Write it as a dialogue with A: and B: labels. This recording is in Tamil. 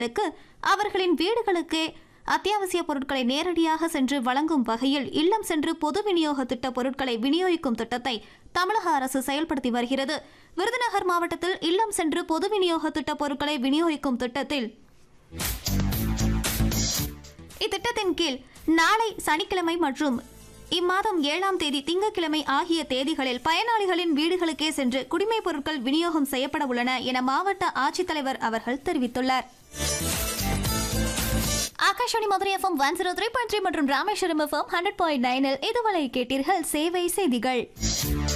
A: க்கு அவர்களின் வீடுகளுக்கே அத்தியாவசிய பொருட்களை நேரடியாக சென்று வழங்கும் வகையில் இல்லம் சென்று பொது விநியோக திட்ட பொருட்களை விநியோகிக்கும் திட்டத்தை தமிழக அரசு செயல்படுத்தி வருகிறது விருதுநகர் மாவட்டத்தில் இல்லம் சென்று பொது விநியோக திட்ட பொருட்களை விநியோகிக்கும் திட்டத்தில் இத்திட்டத்தின் கீழ் நாளை சனிக்கிழமை மற்றும் இம்மாதம் ஏழாம் தேதி திங்கட்கிழமை ஆகிய தேதிகளில் பயனாளிகளின் வீடுகளுக்கே சென்று குடிமைப் பொருட்கள் விநியோகம் செய்யப்பட உள்ளன என மாவட்ட ஆட்சித்தலைவர் அவர்கள் தெரிவித்துள்ளார் Akashvani Madurai FM one zero three point three மற்றும் ராமேஸ்வரம் எஃப்எம் ஹண்ட்ரட் பாயிண்ட் நைனில் இதுவரை கேட்டீர்கள் சேவை செய்திகள்